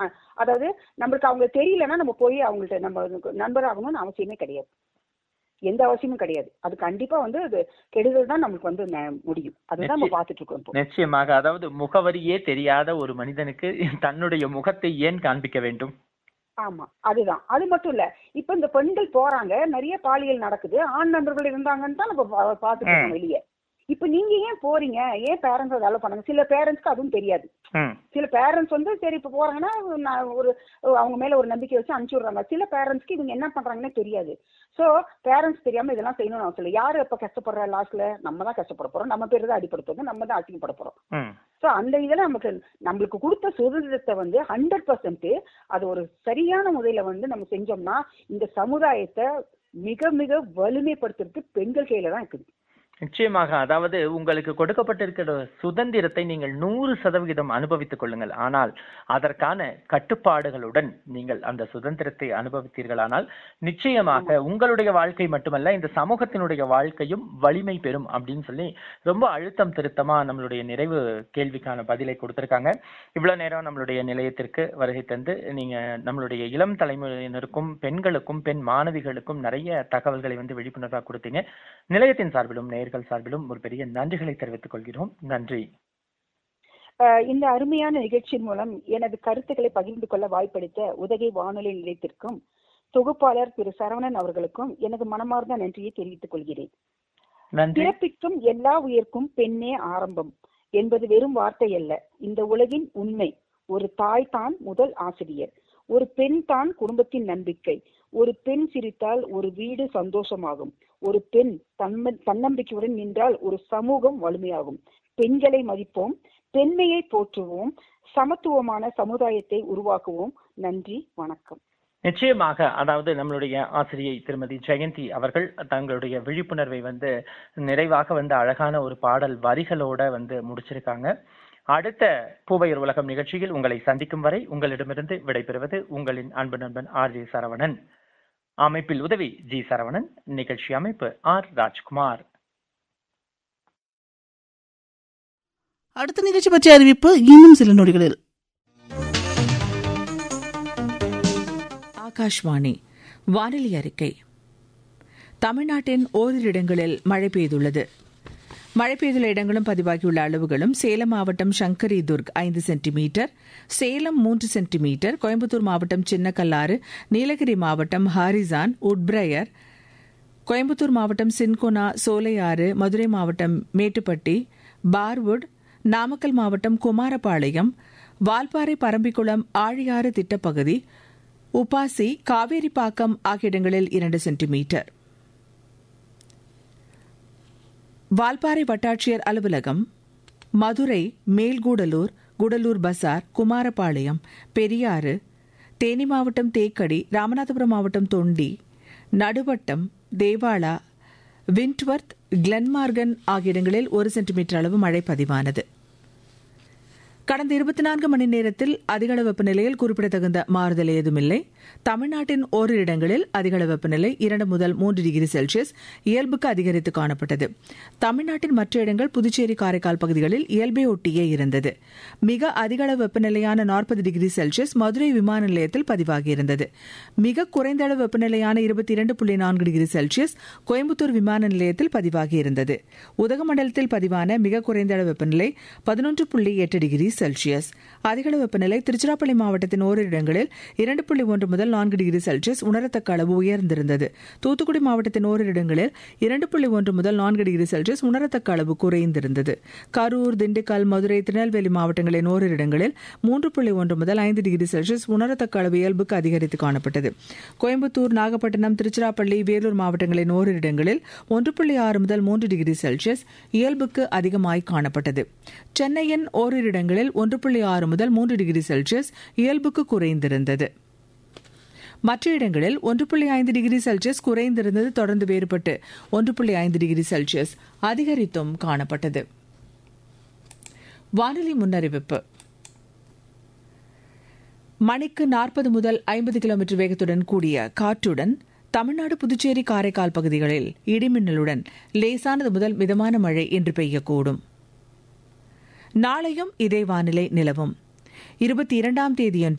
அ- அதாவது நம்மளுக்கு அவங்க தெரியலன்னா நம்ம போய் அவங்கள்ட்ட நம்ம நண்பர் ஆகணும்னு அவசியமே கிடையாது எந்த அவசியமும் கிடையாது அது கண்டிப்பா வந்து அது கெடுதல் தான் நம்மளுக்கு வந்து ந- முடியும் அதுதான் நம்ம நிச்சயம். பார்த்துட்டு இருக்கோம் இப்போ நிச்சயமாக அதாவது முகவரியே தெரியாத ஒரு மனிதனுக்கு தன்னுடைய முகத்தை ஏன் காண்பிக்க வேண்டும் ஆமா அதுதான் அது மட்டும் இல்ல இப்ப இந்த பெண்கள் போறாங்க நிறைய பாலியல் நடக்குது ஆண் நண்பர்கள் இருந்தாங்கன்னு தான் நம்ம பா- பார்த்துட்டு இருக்கோம் வெளியே இப்ப நீங்க ஏன் போறீங்க ஏன் பேரண்ட்ஸ் அதை allow பண்ணுங்க சில பேரண்ட்ஸ்க்கு அதுவும் தெரியாது ம், சில பேரண்ட்ஸ் வந்து சரி இப்ப போறாங்கன்னா நான் ஒரு அவங்க மேல ஒரு நம்பிக்கை வச்சு அனுப்பிச்சு விடுறாங்க சில பேரண்ட்ஸ்க்கு இவங்க என்ன பண்றாங்கன்னே தெரியாது சோ பேரண்ட்ஸ் தெரியாம இதெல்லாம் செய்யணும்னு அவசியம் இல்லை யாரு இப்ப கஷ்டப்படுற லாஸ்ட்ல நம்ம தான் கஷ்டப்பட போறோம் நம்ம பேர் தான் அடிப்படுத்துவோம் நம்ம தான் அசிங்கப்பட போறோம் ம். ஸோ அந்த இதில் நமக்கு நம்மளுக்கு கொடுத்த சுதந்திரத்தை வந்து ஹண்ட்ரட் பர்சன்ட் அது ஒரு சரியான முறையில வந்து நம்ம செஞ்சோம்னா இந்த சமுதாயத்தை மிக மிக வலிமைப்படுத்துறது பெண்கள் கையில தான் இருக்குது நிச்சயமாக அதாவது உங்களுக்கு கொடுக்கப்பட்டிருக்கிற சுதந்திரத்தை நீங்கள் நூறு சதவிகிதம் அனுபவித்துக் கொள்ளுங்கள் ஆனால் அதற்கான கட்டுப்பாடுகளுடன் நீங்கள் அந்த சுதந்திரத்தை அனுபவித்தீர்களானால் நிச்சயமாக உங்களுடைய வாழ்க்கை மட்டுமல்ல இந்த சமூகத்தினுடைய வாழ்க்கையும் வலிமை பெறும் அப்படின்னு சொல்லி ரொம்ப அழுத்தம் திருத்தமா நம்மளுடைய நிறைவு கேள்விக்கான பதிலை கொடுத்திருக்காங்க இவ்வளவு நேரம் நம்மளுடைய நிலையத்திற்கு வருகை தந்து நீங்க நம்மளுடைய இளம் தலைமுறையினருக்கும் பெண்களுக்கும் பெண் மாணவிகளுக்கும் நிறைய தகவல்களை வந்து விழிப்புணர்வாக கொடுத்தீங்க நிலையத்தின் சார்பிலும் நேயர்கள் சார்பிலும் ஒரு பெரிய நன்றிகளை தெரிவித்துக் கொள்கிறோம் நன்றி அஹ் இந்த அருமையான நிகழ்ச்சியின் மூலம் எனது கருத்துக்களை பகிர்ந்து கொள்ள வாய்ப்பளித்த உதகை வானொலி நிலையத்திற்கும் தொகுப்பாளர் திரு சரவணன் அவர்களுக்கும் எனது மனமார்ந்த நன்றியை தெரிவித்துக் கொள்கிறேன் நன்றி பிறப்பிக்கும் எல்லா உயிர்க்கும் பெண்ணே ஆரம்பம் என்பது வெறும் வார்த்தை அல்ல இந்த உலகின் உண்மை ஒரு தாய் தான் முதல் ஆசிரியர் ஒரு பெண் தான் குடும்பத்தின் நம்பிக்கை ஒரு பெண் சிரித்தால் ஒரு வீடு சந்தோஷமாகும் ஒரு பெண் தன்ம தன்னம்பிக்கையுடன் நின்றால் ஒரு சமூகம் வலிமையாகும் பெண்களை மதிப்போம் பெண்மையை போற்றுவோம் சமத்துவமான சமுதாயத்தை உருவாக்குவோம் நன்றி வணக்கம் நிச்சயமாக அதாவது நம்மளுடைய ஆசிரியை திருமதி ஜெயந்தி அவர்கள் தங்களுடைய விழிப்புணர்வை வந்து நிறைவாக வந்து அழகான ஒரு பாடல் வரிகளோட வந்து முடிச்சிருக்காங்க அடுத்த பூவையர் உலகம் நிகழ்ச்சியில் உங்களை சந்திக்கும் வரை உங்களிடமிருந்து விடைபெறுவது உங்களின் அன்பு நண்பன் ஆர் ஜி சரவணன் அமைப்பில் உதவி ஜி சரவணன் நிகழ்ச்சி அமைப்பு ஆர் ராஜ்குமார் அடுத்த நிகழ்ச்சி பற்றிய அறிவிப்பு இன்னும் சில நொடிகளில் ஆகாஷ்வாணி வானிலை அறிக்கை தமிழ்நாட்டின் ஓரிரு இடங்களில் மழை பெய்துள்ளது மழை பெய்துள்ள இடங்களும் பதிவாகியுள்ள அளவுகளும் சேலம் மாவட்டம் சங்கரி துர்க் ஐந்து சென்டிமீட்டர் சேலம் மூன்று சென்டிமீட்டர் கோயம்புத்தூர் மாவட்டம் சின்னக்கல்லாறு நீலகிரி மாவட்டம் ஹாரிசான் உட்பிரயர் கோயம்புத்தூர் மாவட்டம் சின்கோனா சோலையாறு மதுரை மாவட்டம் மேட்டுப்பட்டி பார்வுட் நாமக்கல் மாவட்டம் குமாரபாளையம் வால்பாறை பரம்பிக்குளம் ஆழியாறு திட்டப்பகுதி உபாசி காவேரிப்பாக்கம் ஆகிய இடங்களில் இரண்டு சென்டிமீட்டர் வால்பாறை வட்டாட்சியர் அலுவலகம் மதுரை மேல்கூடலூர் குடலூர் பசார் குமாரபாளையம் பெரியாறு தேனி மாவட்டம் தேக்கடி ராமநாதபுரம் மாவட்டம் தொண்டி நடுவட்டம் தேவாலா விண்ட்வர்த் கிளன்மார்கன் ஆகிய இடங்களில் ஒரு சென்டிமீட்டர் அளவு மழை பதிவானது கடந்த இருபத்தி நான்கு மணி நேரத்தில் அதிகளவு வெப்பநிலையில் குறிப்பிடத்தகுந்த மாறுதல் ஏதுமில்லை தமிழ்நாட்டின் ஓரிரு இடங்களில் அதிகளவு வெப்பநிலை இரண்டு முதல் மூன்று டிகிரி செல்சியஸ் இயல்புக்கு அதிகரித்து காணப்பட்டது தமிழ்நாட்டின் மற்ற இடங்கள் புதுச்சேரி காரைக்கால் பகுதிகளில் இயல்பை ஒட்டியே இருந்தது மிக அதிகளவு வெப்பநிலையான நாற்பது டிகிரி செல்சியஸ் மதுரை விமான நிலையத்தில் பதிவாகியிருந்தது மிக குறைந்த அளவு வெப்பநிலையான இருபத்தி இரண்டு புள்ளி நான்கு டிகிரி செல்சியஸ் கோயம்புத்தூர் விமான நிலையத்தில் பதிவாகியிருந்தது உதகமண்டலத்தில் பதிவான மிக குறைந்த அளவு வெப்பநிலை பதினொன்று புள்ளி எட்டு டிகிரி செல்சியஸ் அதிகளவு வெப்பநிலை திருச்சிராப்பள்ளி மாவட்டத்தின் ஓரிரு இடங்களில் இரண்டு புள்ளி ஒன்று முதல் நான்கு டிகிரி செல்சியஸ் உணரத்தக்க அளவு உயர்ந்திருந்தது தூத்துக்குடி மாவட்டத்தின் ஓரிரு இடங்களில் இரண்டு புள்ளி ஒன்று முதல் நான்கு டிகிரி செல்சியஸ் உணரத்தக்க அளவு குறைந்திருந்தது கரூர் திண்டுக்கல் மதுரை திருநெல்வேலி மாவட்டங்களின் ஓரிரு இடங்களில் மூன்று புள்ளி ஒன்று முதல் ஐந்து டிகிரி செல்சியஸ் உணரத்தக்க அளவு இயல்புக்கு அதிகரித்து காணப்பட்டது கோயம்புத்தூர் நாகப்பட்டினம் திருச்சிராப்பள்ளி வேலூர் மாவட்டங்களின் ஓரிரு இடங்களில் ஒன்று புள்ளி ஆறு முதல் மூன்று டிகிரி செல்சியஸ் இயல்புக்கு அதிகமாய் காணப்பட்டது சென்னையின் ஓரிரு இடங்களில் ஒன்று புள்ளி ஆறு முதல் மூன்று டிகிரி செல்சியஸ் இயல்புக்கு குறைந்திருந்தது மற்ற இடங்களில் ஒன்று புள்ளி ஐந்து டிகிரி செல்சியஸ் குறைந்திருந்தது தொடர்ந்து வேறுபட்டு ஒன்று புள்ளி ஐந்து டிகிரி செல்சியஸ் அதிகரித்தும் காணப்பட்டது வானிலை முன்னறிவிப்பு மணிக்கு நாற்பது முதல் ஐம்பது கிலோமீட்டர் வேகத்துடன் கூடிய காற்றுடன் தமிழ்நாடு புதுச்சேரி காரைக்கால் பகுதிகளில் இடிமின்னலுடன் லேசானது முதல் மிதமான மழை இன்று பெய்யக்கூடும் நாளையும் இதே வானிலை நிலவும் இருபத்தி இரண்டாம் தேதியன்று